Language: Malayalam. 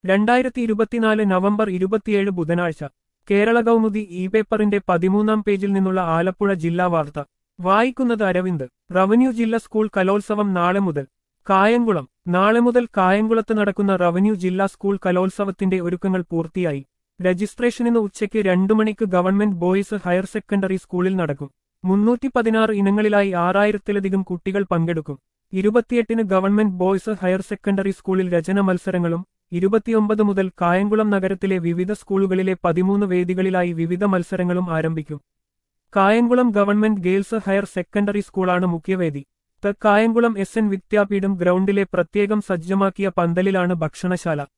രണ്ടായിരത്തി ഇരുപത്തിനാല് നവംബർ ഇരുപത്തിയേഴ് ബുധനാഴ്ച കേരള കൗമുദി ഇ പേപ്പറിന്റെ പതിമൂന്നാം പേജിൽ നിന്നുള്ള ആലപ്പുഴ ജില്ലാ വാർത്ത വായിക്കുന്നത് അരവിന്ദ് റവന്യൂ ജില്ലാ സ്കൂൾ കലോത്സവം നാളെ മുതൽ കായംകുളം നാളെ മുതൽ കായംകുളത്ത് നടക്കുന്ന റവന്യൂ ജില്ലാ സ്കൂൾ കലോത്സവത്തിന്റെ ഒരുക്കങ്ങൾ പൂർത്തിയായി രജിസ്ട്രേഷനിന്ന് ഉച്ചയ്ക്ക് രണ്ടു മണിക്ക് ഗവൺമെന്റ് ബോയ്സ് ഹയർ സെക്കൻഡറി സ്കൂളിൽ നടക്കും മുന്നൂറ്റി പതിനാറ് ഇനങ്ങളിലായി ആറായിരത്തിലധികം കുട്ടികൾ പങ്കെടുക്കും ഇരുപത്തിയെട്ടിന് ഗവൺമെന്റ് ബോയ്സ് ഹയർ സെക്കൻഡറി സ്കൂളിൽ രചന മത്സരങ്ങളും ഇരുപത്തിയൊമ്പത് മുതൽ കായംകുളം നഗരത്തിലെ വിവിധ സ്കൂളുകളിലെ പതിമൂന്ന് വേദികളിലായി വിവിധ മത്സരങ്ങളും ആരംഭിക്കും Kayamkulam government girls higher secondary സ്കൂളാണ് മുഖ്യവേദി ത കായംകുളം എസ് എൻ വിദ്യാപീഠം ഗ്രൗണ്ടിലെ പ്രത്യേകം സജ്ജമാക്കിയ പന്തലിലാണ് ഭക്ഷണശാല